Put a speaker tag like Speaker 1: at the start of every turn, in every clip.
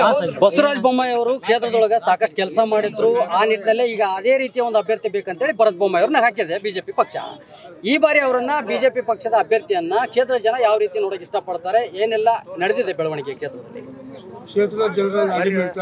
Speaker 1: ಬಸವರಾಜ ಬೊಮ್ಮಾಯಿ ಅವರು ಕ್ಷೇತ್ರದೊಳಗ ಸಾಕಷ್ಟು ಕೆಲಸ ಮಾಡಿದ್ರು ಆ ನಿಟ್ಟಿನಲ್ಲೇ ಈಗ ಅದೇ ರೀತಿಯ ಒಂದು ಅಭ್ಯರ್ಥಿ ಬೇಕಂತೇಳಿ ಭರತ್ ಬೊಮ್ಮಾಯಿ ಅವ್ರನ್ನ ಹಾಕಿದೆ ಬಿಜೆಪಿ ಪಕ್ಷ ಈ ಬಾರಿ ಅವರನ್ನ ಬಿಜೆಪಿ ಪಕ್ಷದ ಅಭ್ಯರ್ಥಿಯನ್ನ ಕ್ಷೇತ್ರದ ಜನ ಯಾವ ರೀತಿ ನೋಡಕ್ ಇಷ್ಟಪಡ್ತಾರೆ ಏನೆಲ್ಲ ನಡೆದಿದೆ ಬೆಳವಣಿಗೆ ಕ್ಷೇತ್ರದಲ್ಲಿ
Speaker 2: ಕ್ಷೇತ್ರದ ಜನರ ನಾಡಿ ಮಿಡಿತ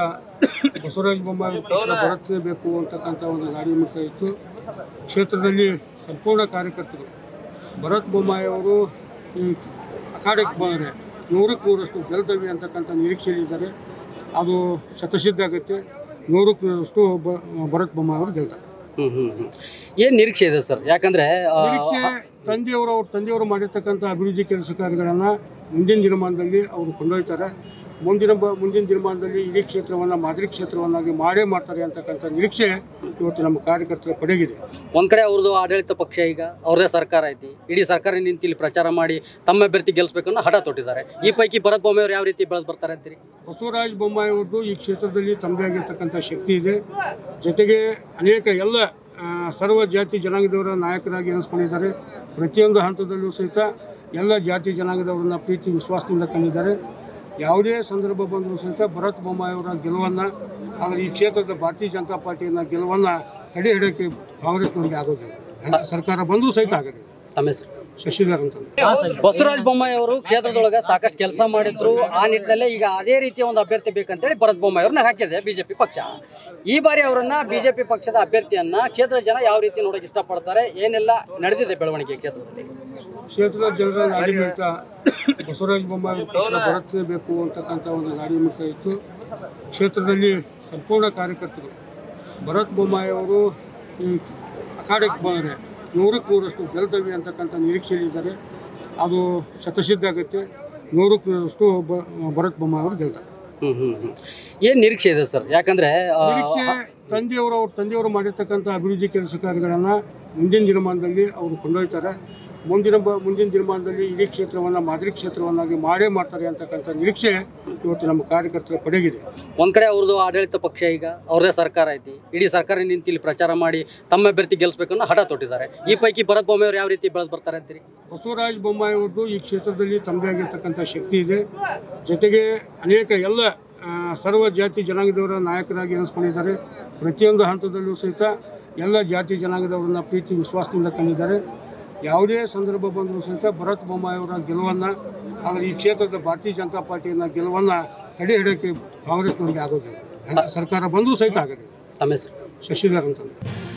Speaker 2: ಬಸವರಾಜ ಬೊಮ್ಮಾಯಿ ಪುತ್ರ ಭರತ್ನೇ ಬೇಕು ಅಂತಕ್ಕಂಥ ಒಂದು ನಾಡಿ ಮಿಡಿತ ಇತ್ತು ಕ್ಷೇತ್ರದಲ್ಲಿ ಸಂಪೂರ್ಣ ಕಾರ್ಯಕರ್ತರು ಭರತ್ ಬೊಮ್ಮಾಯಿ ಅವರು ಈ ಅಖಾಡಕ್ಕೆ ಬಂದರೆ ನೂರಕ್ಕೆ ನೂರಷ್ಟು ಗೆಲ್ತವೆ ಅಂತಕ್ಕಂಥ ನಿರೀಕ್ಷೆಯಲ್ಲಿದ್ದಾರೆ ಅದು ಶತಸಿದ್ಧ ಆಗುತ್ತೆ ನೂರಕ್ಕೆ ನೂರಷ್ಟು ಬ- ಭರತ್ ಬೊಮ್ಮಾಯಿ ಅವರು ಗೆಲ್ತಾರೆ
Speaker 1: ಹ್ಮ್ ಹ್ಮ್ ಹ್ಮ್ ಏನ್ ನಿರೀಕ್ಷೆ ಇದೆ ಸರ್ ಯಾಕಂದ್ರೆ ಆ,
Speaker 2: ನಿರೀಕ್ಷೆ ತಂದೆಯವರು ಅವ್ರ ತಂದೆಯವರು ಮಾಡಿರ್ತಕ್ಕಂಥ ಅಭಿವೃದ್ಧಿ ಕೆಲಸ ಕಾರ್ಯಗಳನ್ನು ಮುಂದಿನ ದಿನಮಾನದಲ್ಲಿ ಅವರು ಕೊಂಡೊಯ್ತಾರೆ ಮುಂದಿನ ಬ ಮುಂದಿನ ದಿನಮಾನದಲ್ಲಿ ಇಡೀ ಕ್ಷೇತ್ರವನ್ನು ಮಾದರಿ ಕ್ಷೇತ್ರವನ್ನಾಗಿ ಮಾಡೇ ಮಾಡ್ತಾರೆ ಅಂತಕ್ಕಂಥ ನಿರೀಕ್ಷೆ ಇವತ್ತು ನಮ್ಮ ಕಾರ್ಯಕರ್ತರ ಪಡೆಗಿದೆ
Speaker 1: ಒಂದ್ ಕಡೆ ಅವ್ರದ್ದು ಆಡಳಿತ ಪಕ್ಷ ಈಗ ಅವ್ರದೇ ಸರ್ಕಾರ ಐತಿ ಇಡೀ ಸರ್ಕಾರ ನಿಂತು ಇಲ್ಲಿ ಪ್ರಚಾರ ಮಾಡಿ ತಮ್ಮ ಅಭ್ಯರ್ಥಿ ಗೆಲ್ಸ್ಬೇಕು ಅನ್ನೋ ಹಠ ತೊಟ್ಟಿದ್ದಾರೆ ಈ ಪೈಕಿ ಭರತ್ ಬೊಮ್ಮಾಯಿ ಅವ್ರು ಯಾವ ರೀತಿ ಬೆಳೆದು ಬರ್ತಾರೆ ಅಂತೀರಿ
Speaker 2: ಬಸವರಾಜ ಬೊಮ್ಮಾಯಿ ಅವ್ರದ್ದು ಈ ಕ್ಷೇತ್ರದಲ್ಲಿ ತಮ್ಮದೇ ಆಗಿರ್ತಕ್ಕಂಥ ಶಕ್ತಿ ಇದೆ ಜೊತೆಗೆ ಅನೇಕ ಎಲ್ಲ ಆ, ಸರ್ವ ಜಾತಿ ಜನಾಂಗದವರ ನಾಯಕರಾಗಿ ಎನಿಸ್ಕೊಂಡಿದ್ದಾರೆ ಪ್ರತಿಯೊಂದು ಹಂತದಲ್ಲೂ ಸಹಿತ ಎಲ್ಲ ಜಾತಿ ಜನಾಂಗದವರನ್ನ ಪ್ರೀತಿ ವಿಶ್ವಾಸದಿಂದ ಕಂಡಿದ್ದಾರೆ ಯಾವುದೇ ಸಂದರ್ಭ ಬಂದರೂ ಸಹಿತ ಭರತ್ ಬೊಮ್ಮಾಯಿ ಅವರ ಗೆಲುವನ್ನು ಆದರೆ ಈ ಕ್ಷೇತ್ರದ ಭಾರತೀಯ ಜನತಾ ಪಾರ್ಟಿಯನ್ನು ಗೆಲುವನ್ನು ತಡೆ ಹಿಡಿಯೋಕ್ಕೆ ಕಾಂಗ್ರೆಸ್ನವ್ರಿಗೆ ಆಗೋದಿಲ್ಲ ಎಂಥ ಸರ್ಕಾರ ಬಂದರೂ ಸಹಿತ ಆಗೋದಿಲ್ಲ
Speaker 1: ತಮ್ಮ ಹೆಸರು
Speaker 2: ಶಶಿಧರ್ ಅಂತಂದು
Speaker 1: ಬಸವರಾಜ ಬೊಮ್ಮಾಯಿ ಅವರು ಕ್ಷೇತ್ರದೊಳಗ ಸಾಕಷ್ಟು ಕೆಲಸ ಮಾಡಿದ್ರು ಆ ನಿಟ್ಟಿನಲ್ಲೇ ಈಗ ಅದೇ ರೀತಿಯ ಒಂದು ಅಭ್ಯರ್ಥಿ ಬೇಕಂತೇಳಿ ಭರತ್ ಬೊಮ್ಮಾಯಿ ಅವ್ರನ್ನ ಹಾಕಿದೆ ಬಿಜೆಪಿ ಪಕ್ಷ ಈ ಬಾರಿ ಅವರನ್ನ ಬಿಜೆಪಿ ಪಕ್ಷದ ಅಭ್ಯರ್ಥಿಯನ್ನ ಕ್ಷೇತ್ರದ ಜನ ಯಾವ ರೀತಿ ನೋಡಕ್ ಇಷ್ಟಪಡ್ತಾರೆ ಏನೆಲ್ಲ ನಡೆದಿದೆ ಬೆಳವಣಿಗೆ ಕ್ಷೇತ್ರದಲ್ಲಿ
Speaker 2: ಕ್ಷೇತ್ರದ ಜನರ ನಾಡಿ ಮಿಡಿತ ಬಸವರಾಜ ಬೊಮ್ಮಾಯಿ ಪುತ್ರ ಭರತ್ನೇ ಬೇಕು ಅಂತಕ್ಕಂಥ ಒಂದು ನಾಡಿ ಮಿಡಿತ ಇತ್ತು ಕ್ಷೇತ್ರದಲ್ಲಿ ಸಂಪೂರ್ಣ ಕಾರ್ಯಕರ್ತರು ಭರತ್ ಬೊಮ್ಮಾಯಿ ಅವರು ಈ ಅಖಾಡಕ್ಕೆ ಬಂದರೆ ನೂರಕ್ಕೆ ನೂರಷ್ಟು ಗೆಲ್ತವೆ ಅಂತಕ್ಕಂಥ ನಿರೀಕ್ಷೆಯಲ್ಲಿದ್ದಾರೆ ಅದು ಶತಸಿದ್ಧ ಆಗುತ್ತೆ ನೂರಕ್ಕೆ ನೂರಷ್ಟು ಬ- ಭರತ್ ಬೊಮ್ಮಾಯಿ ಅವರು ಗೆಲ್ತಾರೆ
Speaker 1: ಹ್ಮ್ ಹ್ಮ್ ಹ್ಮ್ ಏನ್ ನಿರೀಕ್ಷೆ ಇದೆ ಸರ್ ಯಾಕಂದ್ರೆ ಆ,
Speaker 2: ನಿರೀಕ್ಷೆ ತಂದೆಯವರು ಅವ್ರ ತಂದೆಯವರು ಮಾಡಿರ್ತಕ್ಕಂಥ ಅಭಿವೃದ್ಧಿ ಕೆಲಸ ಕಾರ್ಯಗಳನ್ನು ಮುಂದಿನ ದಿನಮಾನದಲ್ಲಿ ಅವರು ಕೊಂಡೊಯ್ತಾರೆ ಮುಂದಿನ ಬ ಮುಂದಿನ ದಿನಮಾನದಲ್ಲಿ ಇಡೀ ಕ್ಷೇತ್ರವನ್ನು ಮಾದರಿ ಕ್ಷೇತ್ರವನ್ನಾಗಿ ಮಾಡೇ ಮಾಡ್ತಾರೆ ಅಂತಕ್ಕಂಥ ನಿರೀಕ್ಷೆ ಇವತ್ತು ನಮ್ಮ ಕಾರ್ಯಕರ್ತರ ಪಡೆಗಿದೆ
Speaker 1: ಒಂದ್ ಕಡೆ ಅವ್ರದ್ದು ಆಡಳಿತ ಪಕ್ಷ ಈಗ ಅವ್ರದೇ ಸರ್ಕಾರ ಐತಿ ಇಡೀ ಸರ್ಕಾರ ನಿಂತು ಇಲ್ಲಿ ಪ್ರಚಾರ ಮಾಡಿ ತಮ್ಮ ಅಭ್ಯರ್ಥಿ ಗೆಲ್ಸ್ಬೇಕು ಅನ್ನೋ ಹಠ ತೊಟ್ಟಿದ್ದಾರೆ ಈ ಪೈಕಿ ಭರತ್ ಬೊಮ್ಮಾಯಿ ಅವ್ರು ಯಾವ ರೀತಿ ಬೆಳೆದು ಬರ್ತಾರೆ ಅಂತೀರಿ
Speaker 2: ಬಸವರಾಜ ಬೊಮ್ಮಾಯಿ ಅವ್ರದ್ದು ಈ ಕ್ಷೇತ್ರದಲ್ಲಿ ತಮ್ಮದೇ ಆಗಿರ್ತಕ್ಕಂಥ ಶಕ್ತಿ ಇದೆ ಜೊತೆಗೆ ಅನೇಕ ಎಲ್ಲ ಆ, ಸರ್ವ ಜಾತಿ ಜನಾಂಗದವರ ನಾಯಕರಾಗಿ ಎನಿಸ್ಕೊಂಡಿದ್ದಾರೆ ಪ್ರತಿಯೊಂದು ಹಂತದಲ್ಲೂ ಸಹಿತ ಎಲ್ಲ ಜಾತಿ ಜನಾಂಗದವರನ್ನ ಪ್ರೀತಿ ವಿಶ್ವಾಸದಿಂದ ಕಂಡಿದ್ದಾರೆ ಯಾವುದೇ ಸಂದರ್ಭ ಬಂದರೂ ಸಹಿತ ಭರತ್ ಬೊಮ್ಮಾಯಿ ಅವರ ಗೆಲುವನ್ನು ಆದರೆ ಈ ಕ್ಷೇತ್ರದ ಭಾರತೀಯ ಜನತಾ ಪಾರ್ಟಿಯನ್ನು ಗೆಲುವನ್ನು ತಡೆ ಹಿಡಿಯೋಕ್ಕೆ ಕಾಂಗ್ರೆಸ್ನವ್ರಿಗೆ ಆಗೋದಿಲ್ಲ ಎಂಥ ಸರ್ಕಾರ ಬಂದರೂ ಸಹಿತ ಆಗೋದಿಲ್ಲ
Speaker 1: ತಮ್ಮ ಹೆಸರು
Speaker 2: ಶಶಿಧರ್ ಅಂತಂದು